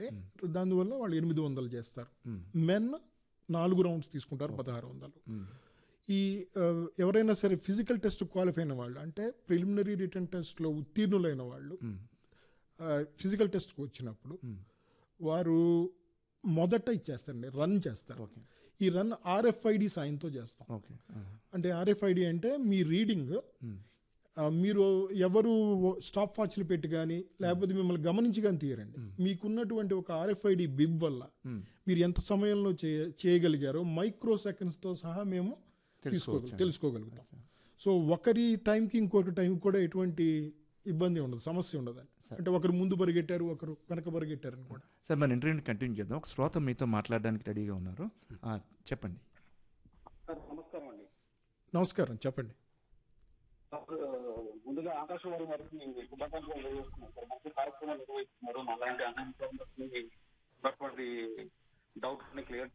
ఉంటుందండి దానివల్ల వాళ్ళు ఎనిమిది వందలు చేస్తారు మెన్ నాలుగు రౌండ్స్ తీసుకుంటారు పదహారు వందలు ఈ ఆ, ఎవరైనా సరే ఫిజికల్ టెస్ట్ క్వాలిఫై అయిన వాళ్ళు అంటే ప్రిలిమినరీ రిటర్న్ టెస్ట్లో ఉత్తీర్ణులైన వాళ్ళు ఫిజికల్ టెస్ట్కి వచ్చినప్పుడు వారు మొదట ఇచ్చేస్తారండి రన్ చేస్తారు ఓకే ఈ రన్ ఆర్ఎఫ్ఐడి సాయంతో చేస్తాం ఓకే అంటే ఆర్ఎఫ్ఐడి అంటే మీ రీడింగ్ ఆ, మీరు ఎవరు స్టాప్ వాచ్లు పెట్టి కానీ లేకపోతే మిమ్మల్ని గమనించి కానీ తీయరండి మీకున్నటువంటి ఒక ఆర్ఎఫ్ఐడి బిబ్ వల్ల మీరు ఎంత సమయంలో చే చేయగలిగారో మైక్రో సెకండ్స్తో సహా మేము తీసుకోగల తెలుసుకోగలుగుతాం సో ఒకరి టైంకి ఇంకొక టైం కూడా ఎటువంటి ఇబ్బంది ఉండదు సమస్య ఉండదు అంటే ఒకరు ముందు పరిగెట్టారు ఒకరు వెనక పరిగెట్టారు అని కూడా సార్ మన ఇంటర్వ్యూని కంటిన్యూ చేద్దాం ఒక శ్రోత మీతో మాట్లాడడానికి రెడీగా ఉన్నారు ఆ, చెప్పండి సార్ నమస్కారం అండి నమస్కారం చెప్పండి సార్ ముందుగా ఆకాశవాణి వారికి శుభాకాంక్షలు తెలియజేస్తున్నాను సార్ మంచి కార్యక్రమాలు నిర్వహిస్తున్నారు మాలాంటి అనంతరం ఉన్నటువంటి డౌట్స్ ని క్లియర్